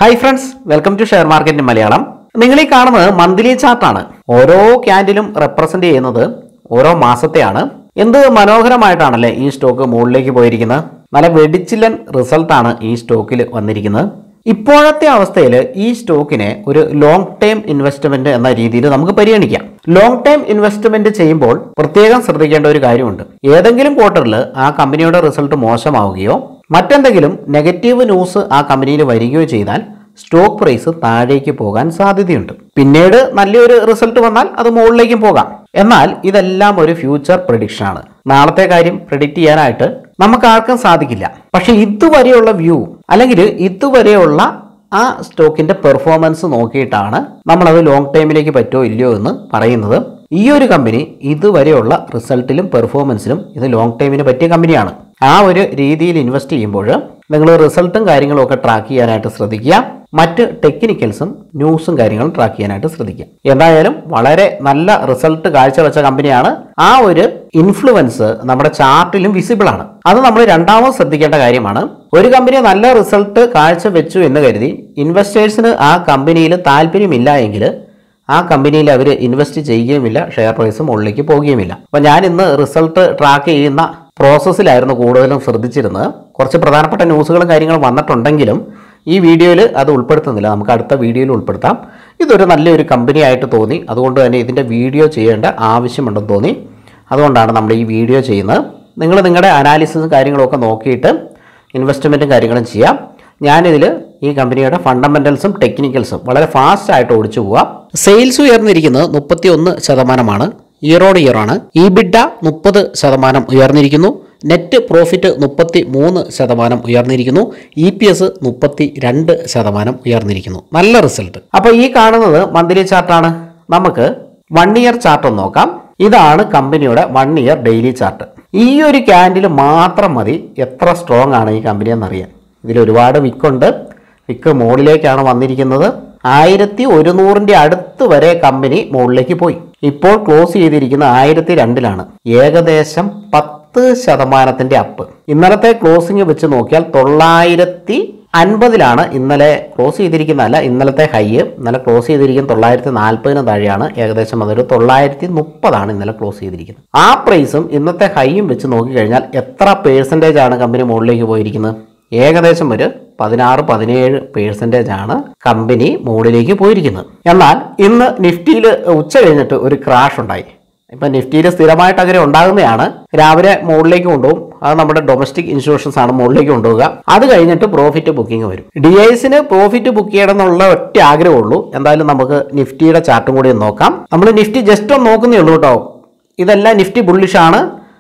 hi friends welcome to share market Malayalam നിങ്ങൾ ഈ കാണുന്നത് മന്ത്ലി ചാർട്ടാണ് ഓരോ ക്യാൻഡിലും റെപ്രസെന്റ് ചെയ്യുന്നത് ഓരോ മാസത്തെയാണ് എന്ത് മനോഹരമായിട്ടാണല്ലേ ഈ സ്റ്റോക്ക് മുകളിലേക്ക് പോയിരിക്കുന്നത് നല്ല വെടിച്ചില്ലൻ റിസൾട്ടാണ് ഈ സ്റ്റോക്കിൽ വന്നിരിക്കുന്നത് ഇപ്പോഴത്തെ അവസ്ഥയിൽ ഈ സ്റ്റോക്കിനെ ഒരു ലോങ് ടൈം ഇൻവെസ്റ്റ്മെന്റ് എന്ന രീതിയിൽ നമുക്ക് പരിഗണിക്കാം ലോങ് ടൈം ഇൻവെസ്റ്റ്മെന്റ് ചെയ്യുമ്പോൾ പ്രത്യേകം ശ്രദ്ധിക്കേണ്ട ഒരു കാര്യമുണ്ട് ഏതെങ്കിലും ക്വാർട്ടറിൽ ആ കമ്പനിയുടെ റിസൾട്ട് മോശമാവുകയോ മറ്റെന്തെങ്കിലും നെഗറ്റീവ് ന്യൂസ് ആ കമ്പനിയിൽ വരികയോ ചെയ്താൽ സ്റ്റോക്ക് പ്രൈസ് താഴേക്ക് പോകാൻ സാധ്യതയുണ്ട് പിന്നീട് നല്ലൊരു റിസൾട്ട് വന്നാൽ അത് മുകളിലേക്കും പോകാം എന്നാൽ ഇതെല്ലാം ഒരു ഫ്യൂച്ചർ പ്രഡിക്ഷൻ ആണ് നാളത്തെ കാര്യം പ്രിഡിക്റ്റ് ചെയ്യാനായിട്ട് നമുക്ക് ആർക്കും സാധിക്കില്ല പക്ഷെ ഇതുവരെയുള്ള വ്യൂ അല്ലെങ്കിൽ ഇതുവരെയുള്ള ആ സ്റ്റോക്കിന്റെ പെർഫോമൻസ് നോക്കിയിട്ടാണ് നമ്മളത് ലോങ് ടൈമിലേക്ക് പറ്റുമോ ഇല്ലയോ എന്ന് പറയുന്നത് ഈ ഒരു കമ്പനി ഇതുവരെയുള്ള റിസൾട്ടിലും പെർഫോമൻസിലും ഇത് ലോങ് ടൈമിന് പറ്റിയ കമ്പനിയാണ് ആ ഒരു രീതിയിൽ ഇൻവെസ്റ്റ് ചെയ്യുമ്പോൾ നിങ്ങൾ റിസൾട്ടും കാര്യങ്ങളും ഒക്കെ ട്രാക്ക് ചെയ്യാനായിട്ട് ശ്രദ്ധിക്കുക മറ്റ് ടെക്നിക്കൽസും ന്യൂസും കാര്യങ്ങളും ട്രാക്ക് ചെയ്യാനായിട്ട് ശ്രദ്ധിക്കുക എന്തായാലും വളരെ നല്ല റിസൾട്ട് കാഴ്ചവെച്ച കമ്പനിയാണ് ആ ഒരു ഇൻഫ്ലുവൻസ് നമ്മുടെ ചാർട്ടിലും വിസിബിൾ ആണ് അത് നമ്മൾ രണ്ടാമത് ശ്രദ്ധിക്കേണ്ട കാര്യമാണ് ഒരു കമ്പനി നല്ല റിസൾട്ട് കാഴ്ചവെച്ചു എന്ന് കരുതി ഇൻവെസ്റ്റേഴ്സിന് ആ കമ്പനിയിൽ താല്പര്യമില്ല എങ്കിൽ ആ കമ്പനിയിൽ അവർ ഇൻവെസ്റ്റ് ചെയ്യുകയുമില്ല ഷെയർ പ്രൈസ് മുകളിലേക്ക് പോവുകയുമില്ല അപ്പോൾ ഞാൻ ഇന്ന് റിസൾട്ട് ട്രാക്ക് ചെയ്യുന്ന പ്രോസസ്സിലായിരുന്നു കൂടുതലും ശ്രദ്ധിച്ചിരുന്നത് കുറച്ച് പ്രധാനപ്പെട്ട ന്യൂസുകളും കാര്യങ്ങളും വന്നിട്ടുണ്ടെങ്കിലും ഈ വീഡിയോയിൽ അത് ഉൾപ്പെടുത്തുന്നില്ല നമുക്ക് അടുത്ത വീഡിയോയിൽ ഉൾപ്പെടുത്താം ഇതൊരു നല്ലൊരു കമ്പനി ആയിട്ട് തോന്നി അതുകൊണ്ട് തന്നെ ഇതിൻ്റെ വീഡിയോ ചെയ്യേണ്ട ആവശ്യമുണ്ടെന്ന് തോന്നി അതുകൊണ്ടാണ് നമ്മൾ ഈ വീഡിയോ ചെയ്യുന്നത് നിങ്ങൾ നിങ്ങളുടെ അനാലിസിസും കാര്യങ്ങളൊക്കെ നോക്കിയിട്ട് ഇൻവെസ്റ്റ്മെൻറ്റും കാര്യങ്ങളും ചെയ്യാം ഞാനിതിൽ ഈ കമ്പനിയുടെ ഫണ്ടമെൻ്റൽസും ടെക്നിക്കൽസും വളരെ ഫാസ്റ്റ് ആയിട്ട് ഓടിച്ചു പോവാം സെയിൽസ് ഉയർന്നിരിക്കുന്നത് മുപ്പത്തി ഒന്ന് ശതമാനമാണ് ഇയറോട് ഇയർ ആണ് ഇബിഡ മുപ്പത് ശതമാനം ഉയർന്നിരിക്കുന്നു നെറ്റ് പ്രോഫിറ്റ് മുപ്പത്തി മൂന്ന് ശതമാനം ഉയർന്നിരിക്കുന്നു ഇ പി എസ് മുപ്പത്തി രണ്ട് ശതമാനം ഉയർന്നിരിക്കുന്നു നല്ല റിസൾട്ട് അപ്പോൾ ഈ കാണുന്നത് മന്ത്ലി ചാർട്ടാണ് നമുക്ക് വൺ ഇയർ ചാർട്ട് ഒന്ന് നോക്കാം ഇതാണ് കമ്പനിയുടെ വൺ ഇയർ ഡെയിലി ചാർട്ട് ഈ ഒരു ക്യാൻഡിൽ മാത്രം മതി എത്ര സ്ട്രോങ് ആണ് ഈ കമ്പനി എന്നറിയാൻ ഇതിൽ ഒരുപാട് വിക്കുണ്ട് വിക്ക് മുകളിലേക്കാണ് വന്നിരിക്കുന്നത് ആയിരത്തി ഒരുന്നൂറിൻ്റെ അടുത്ത് വരെ കമ്പനി മുകളിലേക്ക് പോയി ഇപ്പോൾ ക്ലോസ് ചെയ്തിരിക്കുന്ന ആയിരത്തി രണ്ടിലാണ് ഏകദേശം പത്ത് ശതമാനത്തിൻ്റെ അപ്പ് ഇന്നലത്തെ ക്ലോസിംഗ് വെച്ച് നോക്കിയാൽ തൊള്ളായിരത്തി അൻപതിലാണ് ഇന്നലെ ക്ലോസ് ചെയ്തിരിക്കുന്നതല്ല ഇന്നലത്തെ ഹൈ ഇന്നലെ ക്ലോസ് ചെയ്തിരിക്കുന്ന തൊള്ളായിരത്തി നാൽപ്പതിന് താഴെയാണ് ഏകദേശം അതൊരു തൊള്ളായിരത്തി മുപ്പതാണ് ഇന്നലെ ക്ലോസ് ചെയ്തിരിക്കുന്നത് ആ പ്രൈസും ഇന്നത്തെ ഹൈയും വെച്ച് നോക്കിക്കഴിഞ്ഞാൽ എത്ര പേഴ്സൻറ്റേജ് ആണ് കമ്പനി മുകളിലേക്ക് പോയിരിക്കുന്നത് ഏകദേശം ഒരു പതിനാറ് പതിനേഴ് പേഴ്സൻറ്റേജ് ആണ് കമ്പനി മുകളിലേക്ക് പോയിരിക്കുന്നത് എന്നാൽ ഇന്ന് നിഫ്റ്റിയിൽ ഉച്ച കഴിഞ്ഞിട്ട് ഒരു ക്രാഷ് ഉണ്ടായി ഇപ്പം നിഫ്റ്റിയിൽ സ്ഥിരമായിട്ട് അങ്ങനെ ഉണ്ടാകുന്നതാണ് രാവിലെ മുകളിലേക്ക് കൊണ്ടുപോകും അത് നമ്മുടെ ഡൊമസ്റ്റിക് ഇൻഷുറൻസ് ആണ് മുകളിലേക്ക് കൊണ്ടുപോകുക അത് കഴിഞ്ഞിട്ട് പ്രോഫിറ്റ് ബുക്കിംഗ് വരും ഡി ഐസിന് പ്രോഫിറ്റ് ബുക്ക് ചെയ്യണം എന്നുള്ള ഒറ്റ ആഗ്രഹമുള്ളൂ എന്തായാലും നമുക്ക് നിഫ്റ്റിയുടെ ചാർട്ടും കൂടി ഒന്ന് നോക്കാം നമ്മൾ നിഫ്റ്റി ജസ്റ്റ് ഒന്ന് നോക്കുന്നേ ഉള്ളൂ കേട്ടോ ഇതെല്ലാം നിഫ്റ്റി ബുള്ളിഷാണ്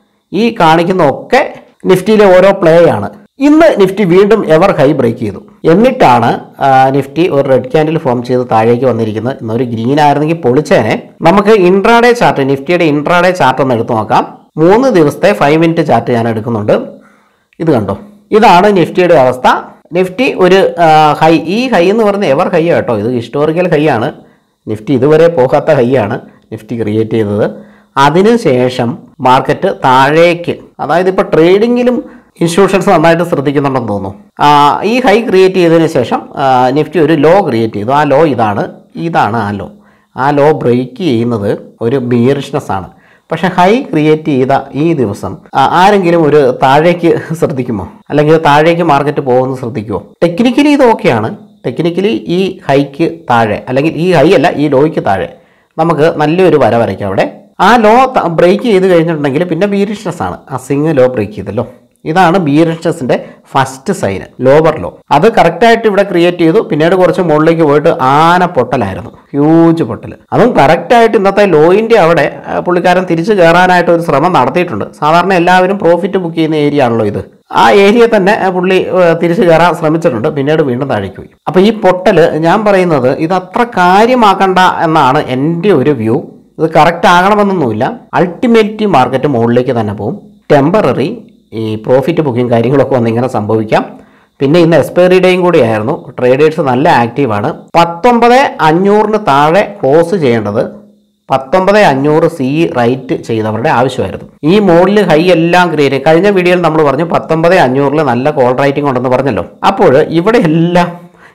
ഈ കാണുന്നതൊക്കെ നിഫ്റ്റിയിലെ ഓരോ പ്ലേ ആണ് ഇന്ന് നിഫ്റ്റി വീണ്ടും എവർ ഹൈ ബ്രേക്ക് ചെയ്തു എന്നിട്ടാണ് ആ, നിഫ്റ്റി ഒരു റെഡ് ക്യാൻഡിൽ ഫോം ചെയ്ത് താഴേക്ക് വന്നിരിക്കുന്നത് ഇന്നൊരു ഗ്രീൻ ആയിരുന്നെങ്കിൽ പൊളിച്ചേനെ നമുക്ക് ഇൻട്രാഡേ ചാർട്ട് നിഫ്റ്റിയുടെ ഇൻട്രാഡേ ചാർട്ട് ഒന്ന് എടുത്തു നോക്കാം മൂന്ന് ദിവസത്തെ ഫൈവ് മിനിറ്റ് ചാർട്ട് ഞാൻ എടുക്കുന്നുണ്ട് ഇത് കണ്ടോ ഇതാണ് നിഫ്റ്റിയുടെ അവസ്ഥ നിഫ്റ്റി ഒരു ആ, ഹൈ ഈ ഹൈ എന്ന് പറയുന്നത് എവർ ഹൈ കേട്ടോ ഇത് ഹിസ്റ്റോറിക്കൽ ഹൈ ആണ് നിഫ്റ്റി ഇതുവരെ പോകാത്ത ഹൈ ആണ് നിഫ്റ്റി ക്രിയേറ്റ് ചെയ്തത് അതിനുശേഷം മാർക്കറ്റ് താഴേക്ക് അതായത് ഇപ്പോൾ ട്രേഡിങ്ങിലും ഇൻസ്റ്റിറ്റ്യൂഷൻസ് നന്നായിട്ട് ശ്രദ്ധിക്കുന്നുണ്ടെന്ന് തോന്നുന്നു ആ, ഈ ഹൈ ക്രിയേറ്റ് ചെയ്തതിന് ശേഷം ആ, നിഫ്റ്റി ഒരു ലോ ക്രിയേറ്റ് ചെയ്തു ആ ലോ ഇതാണ് ഇതാണ് ആ ലോ ആ ലോ ബ്രേക്ക് ചെയ്യുന്നത് ഒരു ബിയറിഷ്നെസ് ആണ് പക്ഷെ ഹൈ ക്രിയേറ്റ് ചെയ്ത ഈ ദിവസം ആ, ആരെങ്കിലും ഒരു താഴേക്ക് ശ്രദ്ധിക്കുമോ അല്ലെങ്കിൽ താഴേക്ക് മാർക്കറ്റ് പോകുമെന്ന് ശ്രദ്ധിക്കുമോ ടെക്നിക്കലി ഇത് ഓക്കെയാണ് ടെക്നിക്കലി ഈ ഹൈക്ക് താഴെ അല്ലെങ്കിൽ ഈ ഹൈ അല്ല ഈ ലോയ്ക്ക് താഴെ നമുക്ക് നല്ലൊരു വര വരയ്ക്കാം അവിടെ ആ ലോ ബ്രേക്ക് ചെയ്ത് കഴിഞ്ഞിട്ടുണ്ടെങ്കിൽ പിന്നെ ബീരിഷ്നെസ് ആണ് ആ സിംഗ് ലോ ബ്രേക്ക് ചെയ്തല്ലോ ഇതാണ് ബീരിഷ്നെസിന്റെ ഫസ്റ്റ് സൈന് ലോവർ ലോ അത് കറക്റ്റായിട്ട് ഇവിടെ ക്രിയേറ്റ് ചെയ്തു പിന്നീട് കുറച്ച് മുകളിലേക്ക് പോയിട്ട് ആന പൊട്ടലായിരുന്നു ഹ്യൂജ് പൊട്ടൽ അതും കറക്റ്റായിട്ട് ഇന്നത്തെ ലോയിന്റെ അവിടെ ആ, പുള്ളിക്കാരൻ തിരിച്ചു കയറാനായിട്ട് ഒരു ശ്രമം നടത്തിയിട്ടുണ്ട് സാധാരണ എല്ലാവരും പ്രോഫിറ്റ് ബുക്ക് ചെയ്യുന്ന ഏരിയ ആണല്ലോ ഇത് ആ ഏരിയ തന്നെ ആ, പുള്ളി ഏ, തിരിച്ചു കയറാൻ ശ്രമിച്ചിട്ടുണ്ട് പിന്നീട് വീണ്ടും താഴേക്ക് പോയി അപ്പോൾ ഈ പൊട്ടൽ ഞാൻ പറയുന്നത് ഇത് അത്ര കാര്യമാക്കണ്ട എന്നാണ് എൻ്റെ ഒരു വ്യൂ ഇത് കറക്റ്റ് ആകണമെന്നൊന്നുമില്ല അൾട്ടിമേറ്റ് മാർക്കറ്റ് മുകളിലേക്ക് തന്നെ പോകും ടെമ്പററി ഈ പ്രോഫിറ്റ് ബുക്കിംഗ് കാര്യങ്ങളൊക്കെ വന്ന് ഇങ്ങനെ സംഭവിക്കാം പിന്നെ ഇന്ന് എക്സ്പയറി ഡേയും കൂടിയായിരുന്നു ട്രേഡേഴ്സ് നല്ല ആക്റ്റീവാണ് പത്തൊമ്പത് അഞ്ഞൂറിന് താഴെ ക്ലോസ് ചെയ്യേണ്ടത് പത്തൊമ്പത് അഞ്ഞൂറ് സി റൈറ്റ് ചെയ്തവരുടെ ആവശ്യമായിരുന്നു ഈ മോഡിൽ ഹൈ എല്ലാം ക്രിയേറ്റ് കഴിഞ്ഞ വീഡിയോയിൽ നമ്മൾ പറഞ്ഞു പത്തൊമ്പത് അഞ്ഞൂറിൽ നല്ല കോൾ റൈറ്റിംഗ് ഉണ്ടെന്ന് പറഞ്ഞല്ലോ അപ്പോൾ ഇവിടെ എല്ലാം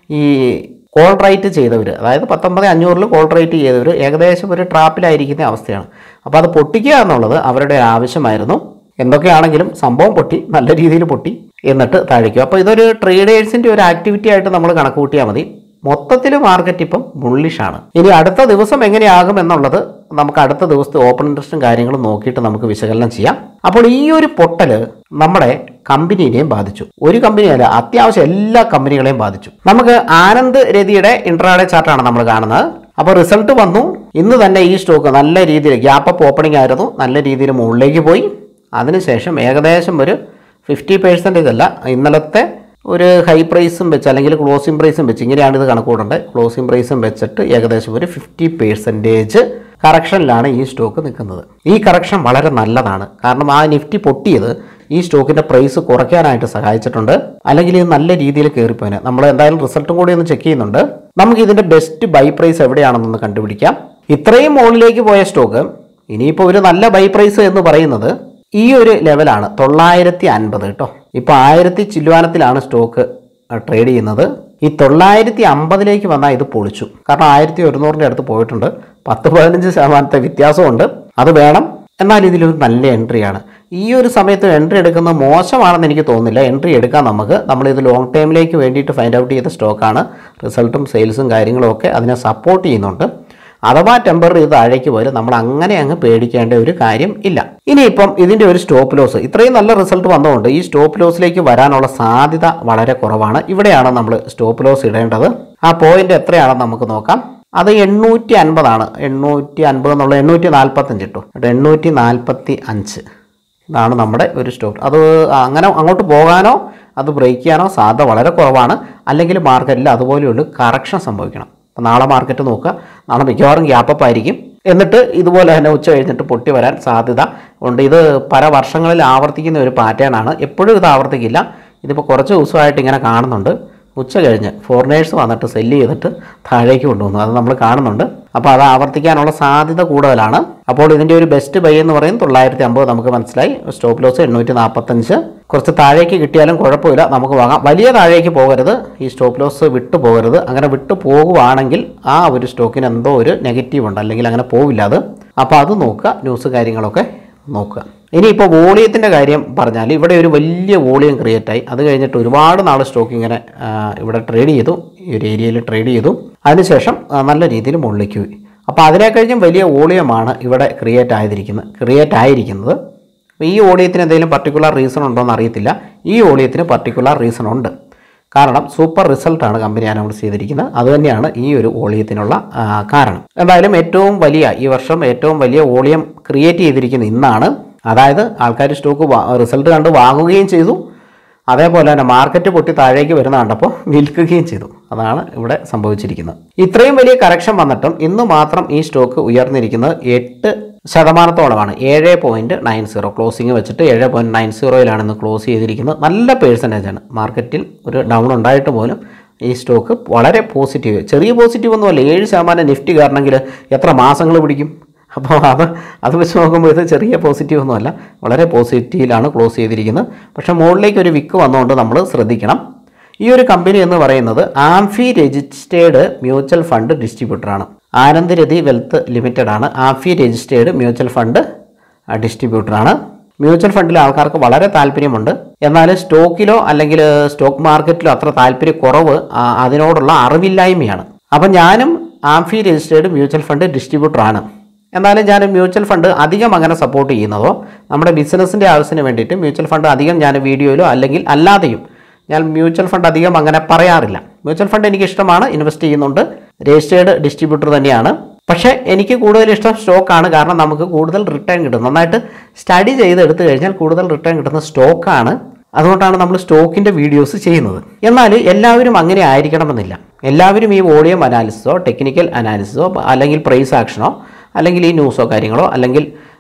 ഈ കോൾ റൈറ്റ് ചെയ്തവർ അതായത് പത്തൊമ്പത് അഞ്ഞൂറിൽ കോൾ റൈറ്റ് ചെയ്തവർ ഏകദേശം ഒരു ട്രാപ്പിലായിരിക്കുന്ന അവസ്ഥയാണ് അപ്പോൾ അത് പൊട്ടിക്കുക എന്നുള്ളത് അവരുടെ ആവശ്യമായിരുന്നു എന്തൊക്കെയാണെങ്കിലും സംഭവം പൊട്ടി നല്ല രീതിയിൽ പൊട്ടി എന്നിട്ട് താഴേക്കും അപ്പോൾ ഇതൊരു ട്രേഡേഴ്സിൻ്റെ ഒരു ആക്ടിവിറ്റി ആയിട്ട് നമ്മൾ കണക്ക് കൂട്ടിയാൽ മതി മൊത്തത്തിൽ മാർക്കറ്റ് ഇപ്പം ബുള്ളിഷാണ് ഇനി അടുത്ത ദിവസം എങ്ങനെയാകും എന്നുള്ളത് നമുക്ക് അടുത്ത ദിവസത്തെ ഓപ്പൺ ഇൻട്രസ്റ്റും കാര്യങ്ങളും നോക്കിയിട്ട് നമുക്ക് വിശകലനം ചെയ്യാം അപ്പോൾ ഈ ഒരു പൊട്ടൽ നമ്മുടെ കമ്പനീനെയും ബാധിച്ചു ഒരു കമ്പനിയല്ല അത്യാവശ്യം എല്ലാ കമ്പനികളെയും ബാധിച്ചു നമുക്ക് ആനന്ദ് രതിയുടെ ഇൻട്രാഡേ ചാർട്ടാണ് നമ്മൾ കാണുന്നത് അപ്പോൾ റിസൾട്ട് വന്നു ഇന്ന് തന്നെ ഈ സ്റ്റോക്ക് നല്ല രീതിയിൽ ഗ്യാപ്പ് അപ്പ് ഓപ്പണിംഗ് ആയിരുന്നു നല്ല രീതിയിൽ മുകളിലേക്ക് പോയി അതിനുശേഷം ഏകദേശം ഒരു ഫിഫ്റ്റി പേഴ്സൻറ്റേജ് അല്ല ഇന്നലത്തെ ഒരു ഹൈ പ്രൈസും വെച്ച് അല്ലെങ്കിൽ ക്ലോസിംഗ് പ്രൈസും വെച്ച് ഇങ്ങനെയാണ് ഇത് കണക്കൂടേണ്ടത് ക്ലോസിംഗ് പ്രൈസും വെച്ചിട്ട് ഏകദേശം ഒരു ഫിഫ്റ്റി പേഴ്സൻറ്റേജ് കറക്ഷനിലാണ് ഈ സ്റ്റോക്ക് നിൽക്കുന്നത് ഈ കറക്ഷൻ വളരെ നല്ലതാണ് കാരണം ആ നിഫ്റ്റി പൊട്ടിയത് ഈ സ്റ്റോക്കിൻ്റെ പ്രൈസ് കുറയ്ക്കാനായിട്ട് സഹായിച്ചിട്ടുണ്ട് അല്ലെങ്കിൽ ഇത് നല്ല രീതിയിൽ കയറിപ്പോയിന് നമ്മൾ എന്തായാലും റിസൾട്ടും കൂടി ഒന്ന് ചെക്ക് ചെയ്യുന്നുണ്ട് നമുക്ക് ഇതിൻ്റെ ബെസ്റ്റ് ബൈ പ്രൈസ് എവിടെയാണെന്നൊന്ന് കണ്ടുപിടിക്കാം ഇത്രയും മുകളിലേക്ക് പോയ സ്റ്റോക്ക് ഇനിയിപ്പോൾ ഒരു നല്ല ബൈ പ്രൈസ് എന്ന് പറയുന്നത് ഈ ഒരു ലെവലാണ് തൊള്ളായിരത്തി അൻപത് കേട്ടോ ഇപ്പോൾ ആയിരത്തി ചില്ലുവാനത്തിലാണ് സ്റ്റോക്ക് ട്രേഡ് ചെയ്യുന്നത് ഈ തൊള്ളായിരത്തി അമ്പതിലേക്ക് വന്നാൽ ഇത് പൊളിച്ചു കാരണം ആയിരത്തി ഒരുന്നൂറിൻ്റെ അടുത്ത് പോയിട്ടുണ്ട് പത്ത് പതിനഞ്ച് ശതമാനത്തെ വ്യത്യാസമുണ്ട് അത് വേണം എന്നാൽ ഇതിലൊരു നല്ല എൻട്രിയാണ് ഈ ഒരു സമയത്ത് എൻട്രി എടുക്കുന്നത് മോശമാണെന്ന് എനിക്ക് തോന്നുന്നില്ല എൻട്രി എടുക്കാം നമുക്ക് നമ്മളിത് ലോങ് ടൈമിലേക്ക് വേണ്ടിയിട്ട് ഫൈൻഡ് ഔട്ട് ചെയ്ത സ്റ്റോക്കാണ് റിസൾട്ടും സെയിൽസും കാര്യങ്ങളും ഒക്കെ അതിനെ സപ്പോർട്ട് ചെയ്യുന്നുണ്ട് അഥവാ ടെമ്പററി ഇത് താഴേക്ക് പോയാൽ നമ്മൾ അങ്ങനെ അങ്ങ് പേടിക്കേണ്ട ഒരു കാര്യം ഇല്ല ഇനിയിപ്പം ഇതിൻ്റെ ഒരു സ്റ്റോപ്പ് ലോസ് ഇത്രയും നല്ല റിസൾട്ട് വന്നതുകൊണ്ട് ഈ സ്റ്റോപ്പ് ലോസിലേക്ക് വരാനുള്ള സാധ്യത വളരെ കുറവാണ് ഇവിടെയാണ് നമ്മൾ സ്റ്റോപ്പ് ലോസ് ഇടേണ്ടത് ആ പോയിന്റ് എത്രയാണെന്ന് നമുക്ക് നോക്കാം അത് എണ്ണൂറ്റി അൻപതാണ് എണ്ണൂറ്റി അൻപത് എന്നുള്ള എണ്ണൂറ്റി നാൽപ്പത്തഞ്ച് ഇട്ടു എണ്ണൂറ്റി നാൽപ്പത്തി അഞ്ച് ഇതാണ് നമ്മുടെ ഒരു സ്റ്റോപ്പ് അത് അങ്ങനെ അങ്ങോട്ട് പോകാനോ അത് ബ്രേക്ക് ചെയ്യാനോ സാധ്യത വളരെ കുറവാണ് അല്ലെങ്കിൽ മാർക്കറ്റിൽ അതുപോലെയുള്ള കറക്ഷൻ സംഭവിക്കണം അപ്പോൾ നാളെ മാർക്കറ്റ് നോക്കുക നാളെ മിക്കവാറും ഗ്യാപ്പപ്പ് ആയിരിക്കും എന്നിട്ട് ഇതുപോലെ തന്നെ ഉച്ച കഴിഞ്ഞിട്ട് പൊട്ടി വരാൻ സാധ്യത ഉണ്ട് ഇത് പല വർഷങ്ങളിൽ ആവർത്തിക്കുന്ന ഒരു പാറ്റേൺ ആണ് എപ്പോഴും ഇത് ആവർത്തിക്കില്ല ഇതിപ്പോൾ കുറച്ച് ദിവസമായിട്ട് ഇങ്ങനെ കാണുന്നുണ്ട് ഉച്ച കഴിഞ്ഞ് ഫോറിനേഴ്സ് വന്നിട്ട് സെല്ല് ചെയ്തിട്ട് താഴേക്ക് കൊണ്ടുവന്നു അത് നമ്മൾ കാണുന്നുണ്ട് അപ്പോൾ അത് ആവർത്തിക്കാനുള്ള സാധ്യത കൂടുതലാണ് അപ്പോൾ ഇതിൻ്റെ ഒരു ബെസ്റ്റ് ബൈ എന്ന് പറയുന്നത് തൊള്ളായിരത്തി അമ്പത് നമുക്ക് മനസ്സിലായി സ്റ്റോപ്പ് ലോസ് എണ്ണൂറ്റി നാൽപ്പത്തഞ്ച് കുറച്ച് താഴേക്ക് കിട്ടിയാലും കുഴപ്പമില്ല നമുക്ക് വാങ്ങാം വലിയ താഴേക്ക് പോകരുത് ഈ സ്റ്റോപ്പ് ലോസ് വിട്ടു പോകരുത് അങ്ങനെ വിട്ടു പോകുവാണെങ്കിൽ ആ ഒരു സ്റ്റോക്കിന് എന്തോ ഒരു നെഗറ്റീവ് ഉണ്ട് അല്ലെങ്കിൽ അങ്ങനെ പോവില്ല അത് അപ്പോൾ അത് നോക്കുക ന്യൂസ് കാര്യങ്ങളൊക്കെ നോക്കുക ഇനിയിപ്പോൾ വോളിയത്തിൻ്റെ കാര്യം പറഞ്ഞാൽ ഇവിടെ ഒരു വലിയ വോളിയം ക്രിയേറ്റ് ആയി അത് കഴിഞ്ഞിട്ട് ഒരുപാട് നാൾ സ്റ്റോക്ക് ഇങ്ങനെ ആ, ഇവിടെ ട്രേഡ് ചെയ്തു ഈ ഒരു ഏരിയയിൽ ട്രേഡ് ചെയ്തു അതിനുശേഷം ആ, നല്ല രീതിയിൽ മുകളിലേക്ക് പോയി അപ്പോൾ അതിനെ കഴിഞ്ഞും വലിയ വോളിയമാണ് ഇവിടെ ക്രിയേറ്റ് ആയിരിക്കുന്നത് ക്രിയേറ്റ് ആയിരിക്കുന്നത് അപ്പോൾ ഈ ഓഡിയത്തിന് എന്തെങ്കിലും പർട്ടിക്കുലർ റീസൺ ഉണ്ടോ എന്ന് അറിയത്തില്ല ഈ ഓഡിയത്തിന് പർട്ടിക്കുലർ റീസൺ ഉണ്ട് കാരണം സൂപ്പർ റിസൾട്ടാണ് കമ്പനി അനൗൺസ് ചെയ്തിരിക്കുന്നത് അതുതന്നെയാണ് ഈ ഒരു വോളിയത്തിനുള്ള ആ, കാരണം എന്തായാലും ഏറ്റവും വലിയ ഈ വർഷം ഏറ്റവും വലിയ വോളിയം ക്രിയേറ്റ് ചെയ്തിരിക്കുന്നത് ഇന്നാണ് അതായത് ആൾക്കാർ സ്റ്റോക്ക് റിസൾട്ട് കണ്ട് വാങ്ങുകയും ചെയ്തു അതേപോലെ തന്നെ മാർക്കറ്റ് പൊട്ടി താഴേക്ക് വരുന്ന കണ്ടപ്പോൾ വിൽക്കുകയും ചെയ്തു അതാണ് ഇവിടെ സംഭവിച്ചിരിക്കുന്നത് ഇത്രയും വലിയ കറക്ഷൻ വന്നിട്ടും ഇന്ന് മാത്രം ഈ സ്റ്റോക്ക് ഉയർന്നിരിക്കുന്നത് എട്ട് ശതമാനത്തോളമാണ് ഏഴ് പോയിൻറ്റ് നയൻ സീറോ ക്ലോസിംഗ് വെച്ചിട്ട് ഏഴ് പോയിൻറ്റ് നയൻ സീറോയിലാണ് ഇന്ന് ക്ലോസ് ചെയ്തിരിക്കുന്നത് നല്ല പേഴ്സൻറ്റേജാണ് മാർക്കറ്റിൽ ഒരു ഡൗൺ ഉണ്ടായിട്ട് പോലും ഈ സ്റ്റോക്ക് വളരെ പോസിറ്റീവ് ചെറിയ പോസിറ്റീവ് ഒന്നുമല്ല ഏഴ് ശതമാനം നിഫ്റ്റി കയറണമെങ്കിൽ എത്ര മാസങ്ങൾ പിടിക്കും അപ്പോൾ അത് അത് വെച്ച് നോക്കുമ്പോൾ ഇത് ചെറിയ പോസിറ്റീവ് ഒന്നുമല്ല വളരെ പോസിറ്റീവിലാണ് ക്ലോസ് ചെയ്തിരിക്കുന്നത് പക്ഷേ മുകളിലേക്ക് ഒരു വിക്ക് വന്നുകൊണ്ട് നമ്മൾ ശ്രദ്ധിക്കണം ഈ ഒരു കമ്പനി എന്ന് പറയുന്നത് ആംഫി രജിസ്റ്റേർഡ് മ്യൂച്വൽ ഫണ്ട് ഡിസ്ട്രിബ്യൂട്ടറാണ് ആനന്ദ് രതി വെൽത്ത് ലിമിറ്റഡ് ആണ് ആംഫി രജിസ്റ്റേർഡ് മ്യൂച്വൽ ഫണ്ട് ഡിസ്ട്രിബ്യൂട്ടറാണ് മ്യൂച്വൽ ഫണ്ടിൽ ആൾക്കാർക്ക് വളരെ താല്പര്യമുണ്ട് എന്നാൽ സ്റ്റോക്കിലോ അല്ലെങ്കിൽ സ്റ്റോക്ക് മാർക്കറ്റിലോ അത്ര താല്പര്യക്കുറവ് ആ, അതിനോടുള്ള അറിവില്ലായ്മയാണ് അപ്പം ഞാനും ആംഫി രജിസ്റ്റേർഡ് മ്യൂച്വൽ ഫണ്ട് ഡിസ്ട്രിബ്യൂട്ടറാണ് എന്നാലും ഞാൻ മ്യൂച്വൽ ഫണ്ട് അധികം അങ്ങനെ സപ്പോർട്ട് ചെയ്യുന്നതോ നമ്മുടെ ബിസിനസ്സിൻ്റെ ആവശ്യത്തിന് വേണ്ടിയിട്ട് മ്യൂച്വൽ ഫണ്ട് അധികം ഞാൻ വീഡിയോയിലോ അല്ലെങ്കിൽ അല്ലാതെയും ഞാൻ മ്യൂച്വൽ ഫണ്ട് അധികം അങ്ങനെ പറയാറില്ല മ്യൂച്വൽ ഫണ്ട് എനിക്ക് ഇഷ്ടമാണ് ഇൻവെസ്റ്റ് ചെയ്യുന്നുണ്ട് രജിസ്റ്റേർഡ് ഡിസ്ട്രിബ്യൂട്ടർ തന്നെയാണ് പക്ഷേ എനിക്ക് കൂടുതൽ ഇഷ്ടം സ്റ്റോക്കാണ് കാരണം നമുക്ക് കൂടുതൽ റിട്ടേൺ കിട്ടും നന്നായിട്ട് സ്റ്റഡി ചെയ്ത് എടുത്തു കഴിഞ്ഞാൽ കൂടുതൽ റിട്ടേൺ കിട്ടുന്ന സ്റ്റോക്കാണ് അതുകൊണ്ടാണ് നമ്മൾ സ്റ്റോക്കിൻ്റെ വീഡിയോസ് ചെയ്യുന്നത് എന്നാൽ എല്ലാവരും അങ്ങനെ ആയിരിക്കണമെന്നില്ല എല്ലാവരും ഈ വോളിയം അനാലിസിസോ ടെക്നിക്കൽ അനാലിസിസോ അല്ലെങ്കിൽ പ്രൈസ് ആക്ഷനോ അല്ലെങ്കിൽ ഈ ന്യൂസോ കാര്യങ്ങളോ അല്ലെങ്കിൽ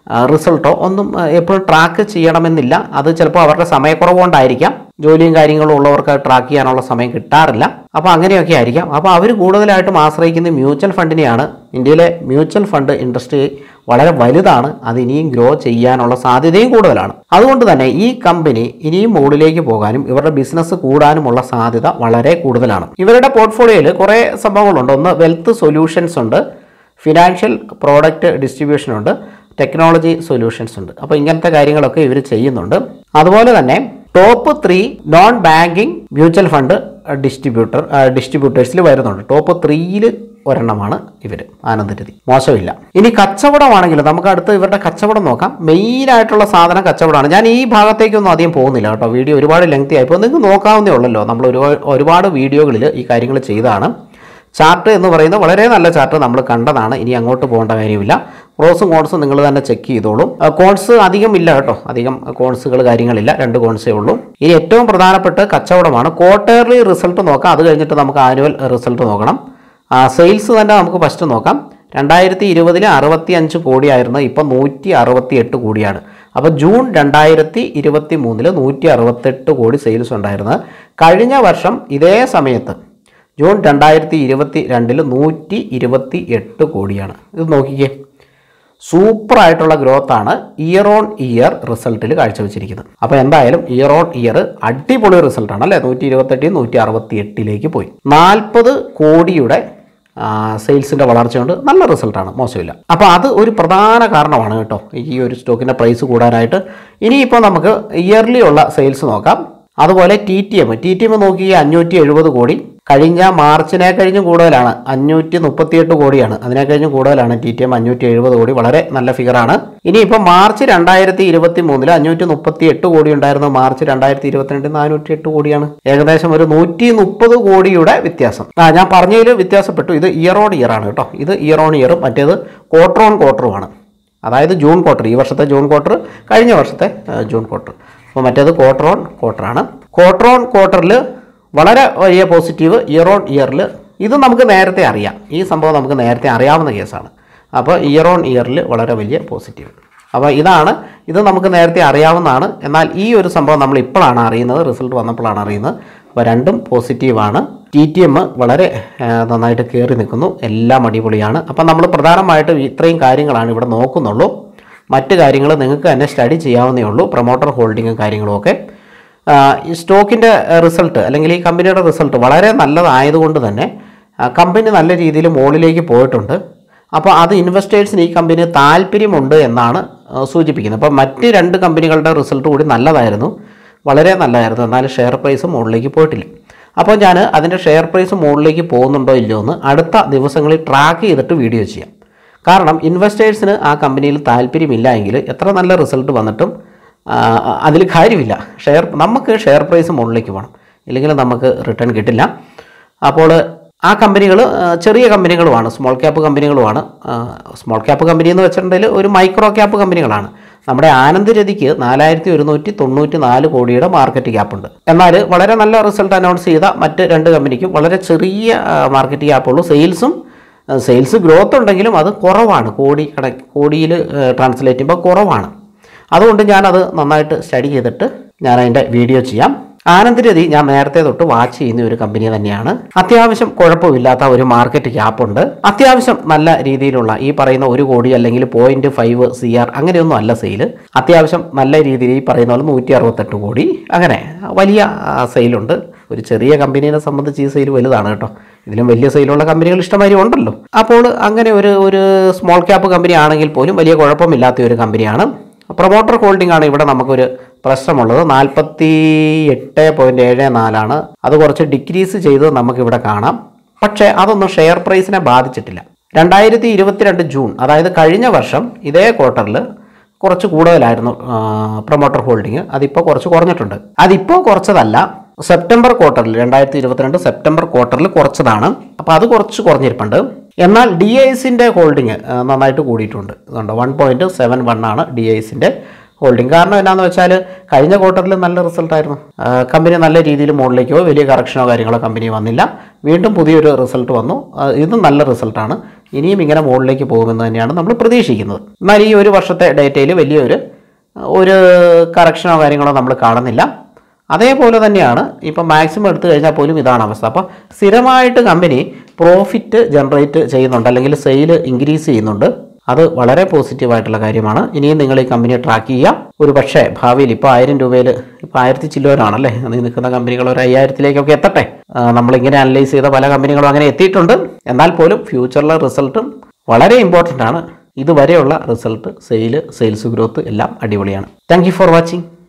റിസൾട്ടോ ഒന്നും എപ്പോഴും ട്രാക്ക് ചെയ്യണമെന്നില്ല അത് ചിലപ്പോൾ അവരുടെ സമയക്കുറവ് കൊണ്ടായിരിക്കാം ജോലിയും കാര്യങ്ങളും ഉള്ളവർക്ക് ട്രാക്ക് ചെയ്യാനുള്ള സമയം കിട്ടാറില്ല അപ്പോൾ അങ്ങനെയൊക്കെ ആയിരിക്കാം അപ്പോൾ അവർ കൂടുതലായിട്ടും ആശ്രയിക്കുന്നത് മ്യൂച്വൽ ഫണ്ടിനെയാണ് ഇന്ത്യയിലെ മ്യൂച്വൽ ഫണ്ട് ഇൻഡസ്ട്രി വളരെ വലുതാണ് അത് ഇനിയും ഗ്രോ ചെയ്യാനുള്ള സാധ്യതയും കൂടുതലാണ് അതുകൊണ്ട് തന്നെ ഈ കമ്പനി ഇനിയും മുകളിലേക്ക് പോകാനും ഇവരുടെ ബിസിനസ് കൂടാനുമുള്ള സാധ്യത വളരെ കൂടുതലാണ് ഇവരുടെ പോർട്ട്ഫോളിയോയിൽ കുറേ സംഭവങ്ങളുണ്ട് ഒന്ന് വെൽത്ത് സൊല്യൂഷൻസ് ഉണ്ട് ഫിനാൻഷ്യൽ പ്രോഡക്റ്റ് ഡിസ്ട്രിബ്യൂഷൻ ഉണ്ട് ടെക്നോളജി സൊല്യൂഷൻസ് ഉണ്ട് അപ്പോൾ ഇങ്ങനത്തെ കാര്യങ്ങളൊക്കെ ഇവർ ചെയ്യുന്നുണ്ട് അതുപോലെ തന്നെ top three non banking mutual fund distributor ഡിസ്ട്രിബ്യൂട്ടേഴ്സിൽ വരുന്നുണ്ട് ടോപ്പ് ത്രീയിൽ ഒരെണ്ണമാണ് ഇവർ ആനന്ദരതി മോശമില്ല ഇനി കച്ചവടമാണെങ്കിൽ നമുക്ക് അടുത്ത് ഇവരുടെ കച്ചവടം നോക്കാം മെയിൻ ആയിട്ടുള്ള സാധനം കച്ചവടമാണ് ഞാൻ ഈ ഭാഗത്തേക്കൊന്നും അധികം പോകുന്നില്ല കേട്ടോ വീഡിയോ ഒരുപാട് ലെങ്തി ആയിപ്പോൾ നിങ്ങൾക്ക് നോക്കാവുന്നേ ഉള്ളല്ലോ നമ്മൾ ഒരുപാട് ഒരുപാട് വീഡിയോകളിൽ ഈ കാര്യങ്ങൾ ചെയ്തതാണ് ചാർട്ട് എന്ന് പറയുന്നത് വളരെ നല്ല ചാർട്ട് നമ്മൾ കണ്ടതാണ് ഇനി അങ്ങോട്ട് പോകേണ്ട കാര്യമില്ല ക്രോസും കോൺസും നിങ്ങൾ തന്നെ ചെക്ക് ചെയ്തോളൂ കോൺസ് അധികം ഇല്ല കേട്ടോ അധികം കോൺസുകൾ കാര്യങ്ങളില്ല രണ്ട് കോൺസേ ഉള്ളൂ ഇനി ഏറ്റവും പ്രധാനപ്പെട്ട കച്ചവടമാണ് ക്വാർട്ടർലി റിസൾട്ട് നോക്കാം അത് കഴിഞ്ഞിട്ട് നമുക്ക് ആനുവൽ റിസൾട്ട് നോക്കണം സെയിൽസ് തന്നെ നമുക്ക് ഫസ്റ്റ് നോക്കാം രണ്ടായിരത്തി ഇരുപതിൽ അറുപത്തി അഞ്ച് കോടിയായിരുന്നു ഇപ്പം നൂറ്റി അറുപത്തി എട്ട് കോടിയാണ് അപ്പോൾ ജൂൺ രണ്ടായിരത്തി ഇരുപത്തി മൂന്നിൽ നൂറ്റി അറുപത്തെട്ട് കോടി സെയിൽസ് ഉണ്ടായിരുന്നത് കഴിഞ്ഞ വർഷം ഇതേ സമയത്ത് ജൂൺ രണ്ടായിരത്തി ഇരുപത്തി രണ്ടിൽ നൂറ്റി ഇരുപത്തി എട്ട് കോടിയാണ് ഇത് നോക്കിക്കേ സൂപ്പറായിട്ടുള്ള ഗ്രോത്താണ് ഇയർ ഓൺ ഇയർ റിസൾട്ടിൽ കാഴ്ചവെച്ചിരിക്കുന്നത് അപ്പോൾ എന്തായാലും ഇയർ ഓൺ ഇയർ അടിപൊളി റിസൾട്ടാണ് അല്ലേ നൂറ്റി ഇരുപത്തെട്ടിൽ നൂറ്റി അറുപത്തി എട്ടിലേക്ക് പോയി നാൽപ്പത് കോടിയുടെ സെയിൽസിൻ്റെ വളർച്ചയുണ്ട് നല്ല റിസൾട്ടാണ് മോശമില്ല അപ്പോൾ അത് ഒരു പ്രധാന കാരണമാണ് കേട്ടോ ഈ ഒരു സ്റ്റോക്കിൻ്റെ പ്രൈസ് കൂടാനായിട്ട് ഇനിയിപ്പോൾ നമുക്ക് ഇയർലി ഉള്ള സെയിൽസ് നോക്കാം അതുപോലെ T T M T T M നോക്കി അഞ്ഞൂറ്റി എഴുപത് കോടി കഴിഞ്ഞ മാർച്ചിനെ കഴിഞ്ഞും കൂടുതലാണ് അഞ്ഞൂറ്റി മുപ്പത്തിയെട്ട് കോടിയാണ് അതിനെ കഴിഞ്ഞും കൂടുതലാണ് ടി ടി എം അഞ്ഞൂറ്റി എഴുപത് കോടി വളരെ നല്ല ഫിഗറാണ് ഇനിയിപ്പോൾ മാർച്ച് രണ്ടായിരത്തി ഇരുപത്തി മൂന്നിൽ അഞ്ഞൂറ്റി മുപ്പത്തി എട്ട് കോടി ഉണ്ടായിരുന്നു മാർച്ച് രണ്ടായിരത്തി ഇരുപത്തിരണ്ടിൽ നാനൂറ്റി എട്ട് കോടിയാണ് ഏകദേശം ഒരു നൂറ്റി മുപ്പത് കോടിയുടെ വ്യത്യാസം ആ ഞാൻ പറഞ്ഞതിൽ വ്യത്യാസപ്പെട്ടു ഇത് ഇയർ ഓൺ ഇയർ ആണ് കേട്ടോ ഇത് ഇയർ ഓൺ ഇയറും മറ്റേത് ക്വാർട്ടർ ഓൺ ക്വാർട്ടറുമാണ് അതായത് ജൂൺ ക്വാർട്ടർ ഈ വർഷത്തെ ജൂൺ ക്വാർട്ടർ കഴിഞ്ഞ വർഷത്തെ ആ, ജൂൺ ക്വാർട്ടർ അപ്പോൾ മറ്റേത് ക്വാർട്ടർ ഓൺ ക്വാർട്ടറാണ് ക്വാർട്ടർ ഓൺ ക്വാർട്ടറിൽ വളരെ വലിയ പോസിറ്റീവ് ഇയർ ഓൺ ഇയറിൽ ഇത് നമുക്ക് നേരത്തെ അറിയാം ഈ സംഭവം നമുക്ക് നേരത്തെ അറിയാവുന്ന കേസാണ് അപ്പോൾ ഇയർ ഓൺ ഇയറിൽ വളരെ വലിയ പോസിറ്റീവ് അപ്പോൾ ഇതാണ് ഇത് നമുക്ക് നേരത്തെ അറിയാവുന്നതാണ് എന്നാൽ ഈ ഒരു സംഭവം നമ്മൾ ഇപ്പോഴാണ് അറിയുന്നത് റിസൾട്ട് വന്നപ്പോഴാണ് അറിയുന്നത് അപ്പോൾ രണ്ടും പോസിറ്റീവാണ് ടി ടി എം വളരെ ആ, നന്നായിട്ട് കയറി നിൽക്കുന്നു എല്ലാം അടിപൊളിയാണ് അപ്പം നമ്മൾ പ്രധാനമായിട്ടും ഇത്രയും കാര്യങ്ങളാണ് ഇവിടെ നോക്കുന്നുള്ളൂ മറ്റ് കാര്യങ്ങൾ നിങ്ങൾക്ക് തന്നെ സ്റ്റഡി ചെയ്യാവുന്നേ ഉള്ളൂ പ്രൊമോട്ടർ ഹോൾഡിങ്ങും കാര്യങ്ങളും ഒക്കെ ആ, ഈ സ്റ്റോക്കിൻ്റെ റിസൾട്ട് അല്ലെങ്കിൽ ഈ കമ്പനിയുടെ റിസൾട്ട് വളരെ നല്ലതായതുകൊണ്ട് തന്നെ ആ, കമ്പനി നല്ല രീതിയിൽ മുകളിലേക്ക് പോയിട്ടുണ്ട് അപ്പോൾ അത് ഇൻവെസ്റ്റേഴ്സിന് ഈ കമ്പനി താല്പര്യമുണ്ട് എന്നാണ് ആ, സൂചിപ്പിക്കുന്നത് അപ്പോൾ മറ്റ് രണ്ട് കമ്പനികളുടെ റിസൾട്ട് കൂടി നല്ലതായിരുന്നു വളരെ നല്ലതായിരുന്നു എന്നാൽ ഷെയർ പ്രൈസ് മുകളിലേക്ക് പോയിട്ടില്ല അപ്പോൾ ഞാൻ അതിൻ്റെ ഷെയർ പ്രൈസ് മുകളിലേക്ക് പോകുന്നുണ്ടോ ഇല്ലയോ എന്ന് അടുത്ത ദിവസങ്ങളിൽ ട്രാക്ക് ചെയ്തിട്ട് വീഡിയോ ചെയ്യാം കാരണം ഇൻവെസ്റ്റേഴ്സിന് ആ കമ്പനിയിൽ താല്പര്യമില്ല എങ്കിൽ എത്ര നല്ല റിസൾട്ട് വന്നിട്ടും അതിൽ കാര്യമില്ല ഷെയർ നമുക്ക് ഷെയർ പ്രൈസ് മുകളിലേക്ക് പോകണം ഇല്ലെങ്കിൽ നമുക്ക് റിട്ടേൺ കിട്ടില്ല അപ്പോൾ ആ കമ്പനികൾ ചെറിയ കമ്പനികളുമാണ് സ്മോൾ ക്യാപ്പ് കമ്പനികളുമാണ് സ്മോൾ ക്യാപ്പ് കമ്പനി എന്ന് വെച്ചിട്ടുണ്ടെങ്കിൽ ഒരു മൈക്രോ ക്യാപ്പ് കമ്പനികളാണ് നമ്മുടെ ആനന്ദരതിക്ക് നാലായിരത്തി ഒരുന്നൂറ്റി തൊണ്ണൂറ്റി നാല് കോടിയുടെ മാർക്കറ്റ് ക്യാപ്പ് ഉണ്ട് എന്നാൽ വളരെ നല്ല റിസൾട്ട് അനൗൺസ് ചെയ്ത മറ്റ് രണ്ട് കമ്പനിക്കും വളരെ ചെറിയ മാർക്കറ്റ് ക്യാപ്പുള്ളൂ സെയിൽസും സെയിൽസ് ഗ്രോത്ത് ഉണ്ടെങ്കിലും അത് കുറവാണ് കോടി കണ കോടിയിൽ ട്രാൻസ്ലേറ്റ് ചെയ്യുമ്പോൾ കുറവാണ് അതുകൊണ്ട് ഞാനത് നന്നായിട്ട് സ്റ്റഡി ചെയ്തിട്ട് ഞാൻ അതിൻ്റെ വീഡിയോ ചെയ്യാം ആനന്ദരതി ഞാൻ നേരത്തെ തൊട്ട് വാച്ച് ചെയ്യുന്ന ഒരു കമ്പനി തന്നെയാണ് അത്യാവശ്യം കുഴപ്പമില്ലാത്ത ഒരു മാർക്കറ്റ് ക്യാപ്പ് ഉണ്ട് അത്യാവശ്യം നല്ല രീതിയിലുള്ള ഈ പറയുന്ന ഒരു കോടി അല്ലെങ്കിൽ പോയിന്റ് ഫൈവ് സി ആർ അങ്ങനെയൊന്നും അല്ല സെയിൽ അത്യാവശ്യം നല്ല രീതിയിൽ ഈ പറയുന്ന പോലെ നൂറ്റി അറുപത്തെട്ട് കോടി അങ്ങനെ വലിയ സെയിലുണ്ട് ഒരു ചെറിയ കമ്പനീനെ സംബന്ധിച്ച് ഈ സെയിൽ വലുതാണ് കേട്ടോ ഇതിലും വലിയ സെയിലുള്ള കമ്പനികൾ ഇഷ്ടമാതിരി ഉണ്ടല്ലോ അപ്പോൾ അങ്ങനെ ഒരു ഒരു സ്മോൾ ക്യാപ്പ് കമ്പനി ആണെങ്കിൽ പോലും വലിയ കുഴപ്പമില്ലാത്ത ഒരു കമ്പനിയാണ് പ്രൊമോട്ടർ ഹോൾഡിംഗ് ആണ് ഇവിടെ നമുക്കൊരു പ്രശ്നമുള്ളത് നാൽപ്പത്തി എട്ട് പോയിൻറ്റ് ഏഴ് നാലാണ് അത് കുറച്ച് ഡിക്രീസ് ചെയ്ത് നമുക്കിവിടെ കാണാം പക്ഷേ അതൊന്നും ഷെയർ പ്രൈസിനെ ബാധിച്ചിട്ടില്ല രണ്ടായിരത്തി ഇരുപത്തിരണ്ട് ജൂൺ അതായത് കഴിഞ്ഞ വർഷം ഇതേ ക്വാർട്ടറിൽ കുറച്ച് കൂടുതലായിരുന്നു പ്രൊമോട്ടർ ഹോൾഡിംഗ് അതിപ്പോൾ കുറച്ച് കുറഞ്ഞിട്ടുണ്ട് അതിപ്പോൾ കുറച്ചതല്ല സെപ്റ്റംബർ ക്വാർട്ടറിൽ രണ്ടായിരത്തി ഇരുപത്തിരണ്ട് സെപ്റ്റംബർ ക്വാർട്ടറിൽ കുറച്ചതാണ് അപ്പോൾ അത് കുറച്ച് കുറഞ്ഞിരിപ്പുണ്ട് എന്നാൽ ഡി ഐസിൻ്റെ ഹോൾഡിംഗ് നന്നായിട്ട് കൂടിയിട്ടുണ്ട് അതുകൊണ്ട് വൺ പോയിൻറ്റ് സെവൻ വൺ ആണ് ഡി ഐസിൻ്റെ ഹോൾഡിംഗ് കാരണം എന്നാന്ന് വെച്ചാൽ കഴിഞ്ഞ ക്വാർട്ടറിൽ നല്ല റിസൾട്ടായിരുന്നു കമ്പനി നല്ല രീതിയിൽ മുകളിലേക്കോ വലിയ കറക്ഷനോ കാര്യങ്ങളോ കമ്പനി വന്നില്ല വീണ്ടും പുതിയൊരു റിസൾട്ട് വന്നു ആ, ഇതും നല്ല റിസൾട്ടാണ് ഇനിയും ഇങ്ങനെ മുകളിലേക്ക് പോകുമെന്ന് തന്നെയാണ് നമ്മൾ പ്രതീക്ഷിക്കുന്നത് എന്നാൽ ഈ ഒരു വർഷത്തെ ഡേറ്റയിൽ വലിയൊരു ഒരു കറക്ഷനോ കാര്യങ്ങളോ നമ്മൾ കാണുന്നില്ല അതേപോലെ തന്നെയാണ് ഇപ്പം മാക്സിമം എടുത്തു കഴിഞ്ഞാൽ പോലും ഇതാണ് അവസ്ഥ അപ്പോൾ സ്ഥിരമായിട്ട് കമ്പനി പ്രോഫിറ്റ് ജനറേറ്റ് ചെയ്യുന്നുണ്ട് അല്ലെങ്കിൽ സെയിൽ ഇൻക്രീസ് ചെയ്യുന്നുണ്ട് അത് വളരെ പോസിറ്റീവായിട്ടുള്ള കാര്യമാണ് ഇനിയും നിങ്ങൾ ഈ കമ്പനിയെ ട്രാക്ക് ചെയ്യുക ഒരു പക്ഷേ ഭാവിയിൽ ഇപ്പോൾ ആയിരം രൂപയിൽ ഇപ്പോൾ ആയിരത്തി ചില്ലുവരാണല്ലേ അത് നിൽക്കുന്ന കമ്പനികൾ ഒരു അയ്യായിരത്തിലേക്കൊക്കെ എത്തട്ടെ ആ, നമ്മളിങ്ങനെ അനലൈസ് ചെയ്ത പല കമ്പനികളും അങ്ങനെ എത്തിയിട്ടുണ്ട് എന്നാൽ പോലും ഫ്യൂച്ചറിലെ റിസൾട്ടും വളരെ ഇമ്പോർട്ടൻ്റ് ആണ് ഇതുവരെയുള്ള റിസൾട്ട് സെയിൽ സെയിൽസ് ഗ്രോത്ത് എല്ലാം അടിപൊളിയാണ് താങ്ക് യു ഫോർ വാച്ചിങ്